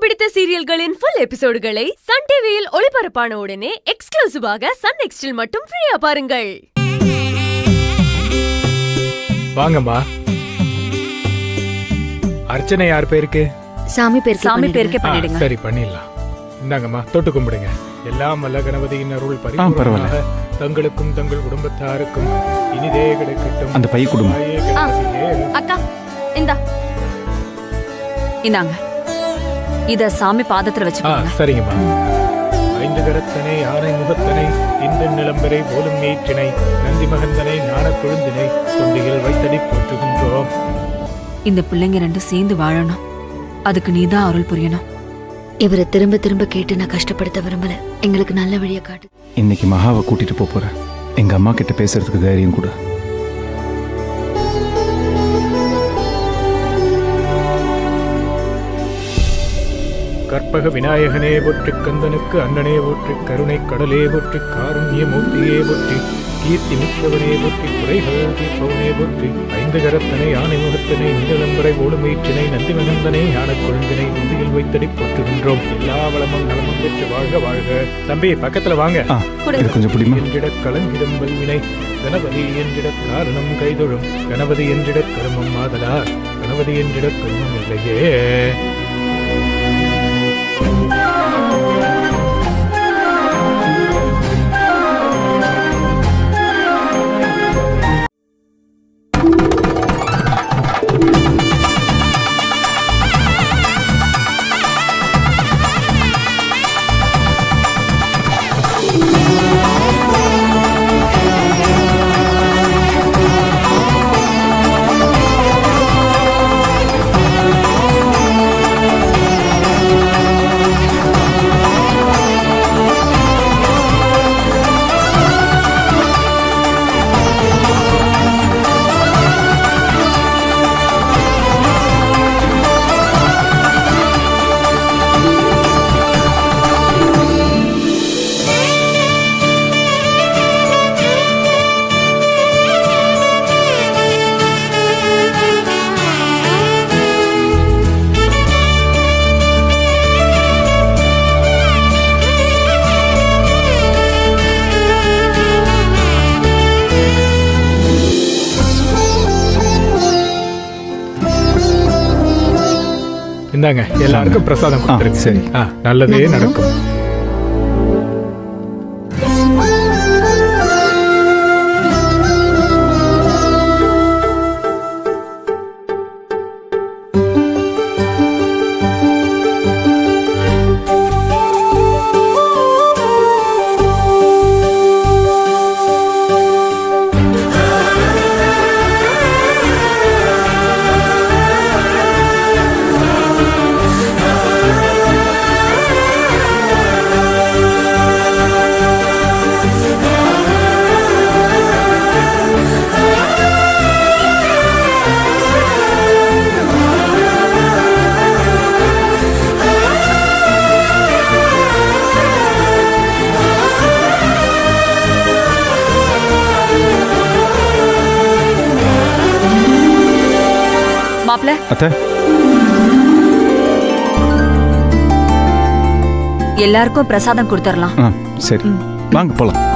பிடித்த சீரியல்களின் full எபிசோடுகளை Sun டிவியில் ஒளிபரப்பான உடனே எக்ஸ்க்ளூசிவாக சன் நெக்ஸ்டில் மட்டும் ஃப்ரீயா பாருங்கள் வாங்கம்மா அர்ச்சனை யார் பேருக்கு சாமி பேருக்கு சாமி பண்ணிடுங்க. பேருக்கே ஆ, பண்ணிடுங்க சரி பண்ணிடலாம் இந்தாங்கம்மா தொட்டு கும்பிடுங்க எல்லாம் வல்ல கணபதியின் அருள் பரவாயில்ல. பரிபூர்ணமாக தங்களுக்கும் தங்கள் குடும்பத்தாருக்கும் இனிதே கிடைக்கட்டும் அந்த பை கொடுங்க. தாயே கணபதியே. அக்கா இந்தா இந்தாங்க இத சாமி பாதத்துல ஆ வச்சுக்கோங்க சரிங்கம்மா ஐந்து கரத்தனை ஆனை முகத்தனை இந்த நிலம்பரை போலும் நீற்றினை நந்தி மகந்தனை ஞானக் கொழுந்தினை தொண்டியில் வைத்தடி போற்றுகின்றோம் இந்த பிள்ளைங்க ரெண்டும் சேர்ந்து வாழணும் அதுக்கு நீதான் அருள் புரியணும் இவரை திரும்ப திரும்ப கேட்டு நான் கஷ்டப்படுத்த விரும்பல எங்களுக்கு நல்ல வழியை காட்டு இன்னைக்கு மகாவை கூட்டிட்டு போப் போறேன் எங்க அம்மா கிட்ட பேசுறதுக்கு தைரியம் கூட கற்பக விநாயகனே போற்றி கந்தனுக்கு அண்ணனே போற்றி கருணை கடலே போற்றி காருண்ய மூர்த்தியே போற்றி கீர்த்தி மிக்கவனே போற்றி குறைகள் தீர்ப்பவனே போற்றி ஐந்து கரத்தனை ஆனை முகத்தனை நிலம்பரை ஓடுமீற்றினை நந்தி மகந்தனை ஞானக் கொழுந்தினை முதுகில் வைத்தடி போற்றுகின்றோம் எல்லா வளமும் நலமும் பெற்று வாழ்க வாழ்க தம்பி பக்கத்துல வாங்க ஆ இது கொஞ்சம் பிடிமா என்றிட கலங்கிடும் வல்வினை கணபதி என்றிட காரணம் கைதொழும் கணபதி என்றிட கருமம் மாதலார் கணபதி என்றிட கருமம் இல்லையே இந்தாங்க எல்லாருக்கும் பிரசாதம் கொடுத்துருங்க சரி. ஆ, நல்லதே நடக்கும் மாப்ள அத்தை எல்லாருக்கும் பிரசாதம் கொடுத்துடலாம் ஆ சரி வாங்க போலாம்